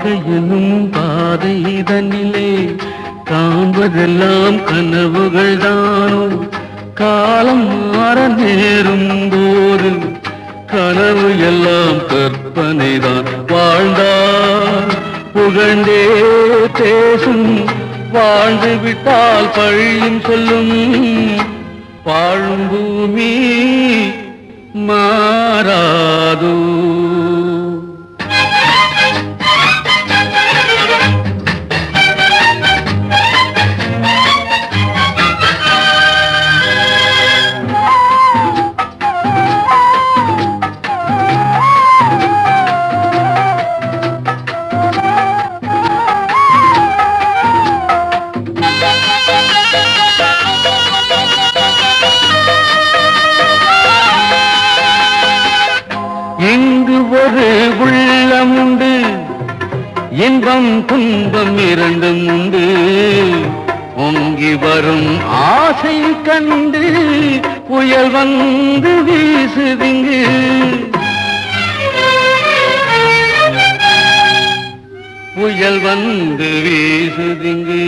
வாழ்க்கை என்னும் பாதை தன்னிலே காண்பதெல்லாம் கனவுகள் தானோ காலம் மாற நேரும் போது கனவு எல்லாம் கற்பனைதான் வாழ்ந்தால் புகழ்ந்தே பேசும் வாழ்ந்து விட்டால் பழியும் சொல்லும் வாழும் பூமி மாறாதோ இங்கு ஒரு உள்ளம் உண்டு இன்பம் துன்பம் இரண்டும் உண்டு பொங்கி வரும் ஆசை கண்டு புயல் வந்து வீசுதிங்கு புயல் வந்து வீசுதிங்கு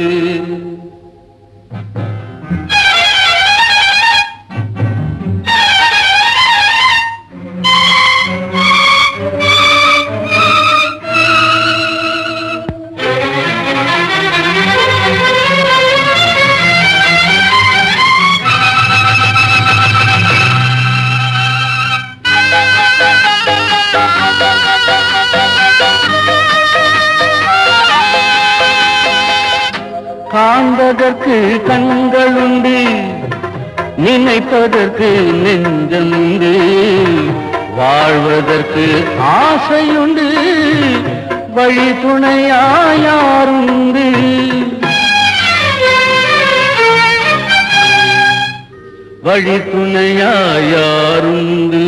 காண்பதற்கு கண்கள் உண்டு நினைப்பதற்கு நெஞ்சம் உண்டு வாழ்வதற்கு ஆசையுண்டு வழி துணையாயாருண்டு வழி துணையாயாருண்டு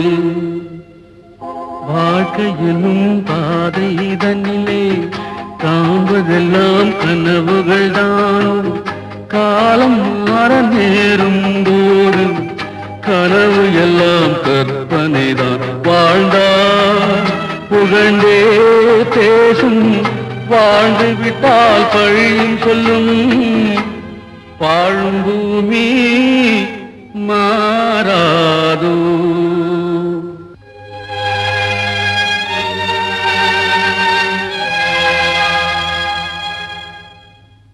வாழ்க்கை எனும் பாதை தன்னிலே காண்பதெல்லாம் கனவுகள் தான் காலம் மாற நேரும் போது கனவு எல்லாம் கற்பனைதான் வாழ்ந்தால் புகழ்ந்தே பேசும் வாழ்ந்து விட்டால் பழியும் சொல்லும் வாழும் பூமி